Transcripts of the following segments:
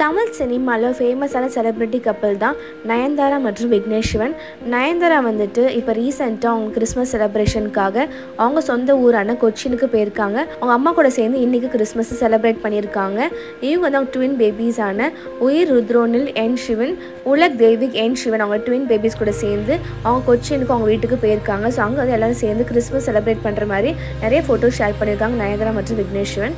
தமிழ் சினிமாவில் ஃபேமஸான செலிப்ரிட்டி கப்பல் தான் நயன்தாரா மற்றும் விக்னேஷ் சிவன் நயன்தாரா வந்துட்டு இப்போ ரீசெண்டாக அவங்க கிறிஸ்மஸ் செலிப்ரேஷனுக்காக அவங்க சொந்த ஊரான கொச்சினுக்கு போயிருக்காங்க அவங்க அம்மா கூட சேர்ந்து இன்றைக்கி கிறிஸ்மஸை செலிப்ரேட் பண்ணியிருக்காங்க இவங்க வந்து அவங்க ட்வின் பேபிஸான உயிர் ருத்ரோனில் என் சிவன் உலக் தேவிக் என் சிவன் அவங்க ட்வின் பேபிஸ் கூட சேர்ந்து அவங்க கொச்சினுக்கு அவங்க வீட்டுக்கு போயிருக்காங்க ஸோ அங்கே வந்து எல்லோரும் சேர்ந்து கிறிஸ்மஸ் செலிப்ரேட் பண்ணுற மாதிரி நிறைய ஃபோட்டோஸ் ஷேர் பண்ணியிருக்காங்க நயன்தாரா மற்றும் விக்னேஷ் சிவன்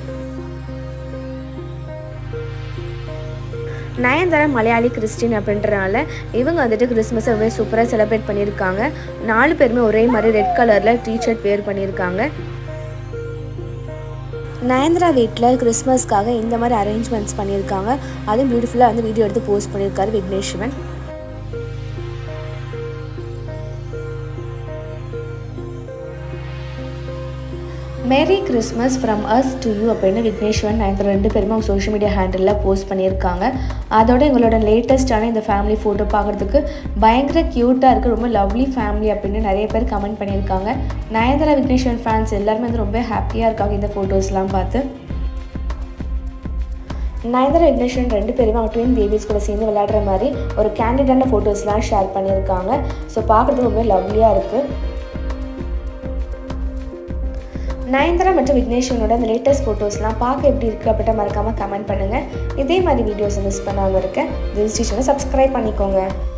நயன்தாரா மலையாளி கிறிஸ்டின் அப்படின்றனால இவங்க வந்துட்டு கிறிஸ்மஸை ரொம்ப சூப்பராக செலிப்ரேட் பண்ணியிருக்காங்க நாலு பேருமே ஒரே மாதிரி ரெட் கலரில் டிஷர்ட் வேர் பண்ணியிருக்காங்க நயன்தாரா வீட்டில் கிறிஸ்மஸ்க்காக இந்த மாதிரி அரேஞ்ச்மெண்ட்ஸ் பண்ணியிருக்காங்க அதுவும் பியூட்டிஃபுல்லாக வந்து வீடியோ எடுத்து போஸ்ட் பண்ணியிருக்காரு Vignesh Shivan merry Christmas from us to you அப்படின்னு விக்னேஸ்வரன் நயன்தாரா ரெண்டு பேருமே அவங்க சோஷியல் மீடியா ஹேண்டிலில் போஸ்ட் பண்ணியிருக்காங்க அதோட எங்களோட லேட்டஸ்ட்டான இந்த ஃபேமிலி ஃபோட்டோ பார்க்குறதுக்கு பயங்கர க்யூட்டாக இருக்குது ரொம்ப லவ்லி ஃபேமிலி அப்படின்னு நிறைய பேர் கமெண்ட் பண்ணியிருக்காங்க நயன்தாரா விக்னேஸ்வரன் ஃபேன்ஸ் எல்லாருமே வந்து ரொம்ப ஹாப்பியாக இருக்காங்க இந்த ஃபோட்டோஸ்லாம் பார்த்து நயன்தாரா விக்னேஸ்வரன் ரெண்டு பேருமே அவங்க ட்வின் பேபிஸ் கூட சேர்ந்து விளையாடுற மாதிரி ஒரு கேண்டிடான ஃபோட்டோஸ்லாம் ஷேர் பண்ணியிருக்காங்க ஸோ பார்க்குறதுக்கு ரொம்ப லவ்லியாக இருக்குது நயன்தாரா மற்றும் விக்னேஸ்வரனோட அந்த லேட்டஸ்ட் ஃபோட்டோஸ்லாம் பார்க்க எப்படி இருக்குது அப்படின்ற மறக்காமல் கமெண்ட் பண்ணுங்கள் இதே மாதிரி வீடியோஸை மிஸ் பண்ணாமல் இருக்க தில் ஸ்டேஷனை சப்ஸ்கிரைப் பண்ணிக்கோங்க